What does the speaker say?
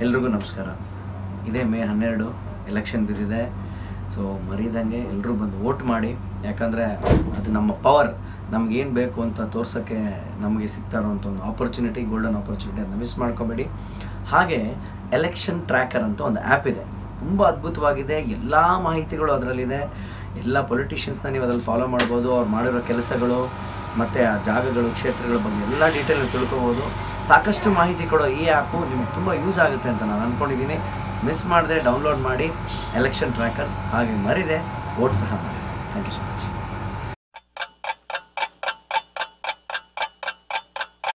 ಎಲ್ರಿಗೂ ನಮಸ್ಕಾರ ಇದೇ ಮೇ ಹನ್ನೆರಡು ಎಲೆಕ್ಷನ್ ಬಿದ್ದಿದೆ ಸೊ ಮರೀದಂಗೆ ಎಲ್ಲರೂ ಬಂದು ವೋಟ್ ಮಾಡಿ ಯಾಕಂದರೆ ಅದು ನಮ್ಮ ಪವರ್ ನಮಗೇನು ಬೇಕು ಅಂತ ತೋರ್ಸೋಕ್ಕೆ ನಮಗೆ ಸಿಗ್ತಾ ಇರೋಂಥ ಒಂದು ಆಪರ್ಚುನಿಟಿ ಗೋಲ್ಡನ್ ಆಪರ್ಚುನಿಟಿ ಅದನ್ನ ಮಿಸ್ ಮಾಡ್ಕೋಬೇಡಿ ಹಾಗೆ ಎಲೆಕ್ಷನ್ ಟ್ರ್ಯಾಕರ್ ಅಂತ ಒಂದು ಆ್ಯಪ್ ಇದೆ ತುಂಬ ಅದ್ಭುತವಾಗಿದೆ ಎಲ್ಲ ಮಾಹಿತಿಗಳು ಅದರಲ್ಲಿದೆ ಎಲ್ಲ ಪೊಲಿಟಿಷಿಯನ್ಸ್ನ ನೀವು ಅದರಲ್ಲಿ ಫಾಲೋ ಮಾಡ್ಬೋದು ಅವ್ರು ಮಾಡಿರೋ ಕೆಲಸಗಳು ಮತ್ತು ಆ ಜಾಗಗಳು ಕ್ಷೇತ್ರಗಳ ಬಗ್ಗೆ ಎಲ್ಲ ಡೀಟೇಲ್ ತಿಳ್ಕೊಬೋದು ಸಾಕಷ್ಟು ಮಾಹಿತಿ ಕೊಡೋ ಈ ಆ್ಯಪು ನಿಮ್ಗೆ ತುಂಬ ಯೂಸ್ ಆಗುತ್ತೆ ಅಂತ ನಾನು ಅಂದ್ಕೊಂಡಿದ್ದೀನಿ ಮಿಸ್ ಮಾಡದೆ ಡೌನ್ಲೋಡ್ ಮಾಡಿ ಎಲೆಕ್ಷನ್ ಟ್ರ್ಯಾಕರ್ಸ್ ಹಾಗೆ ಮರಿದೆ ವೋಟ್ ಸಹ ಮಾಡಿ ಥ್ಯಾಂಕ್ ಯು ಸೊ ಮಚ್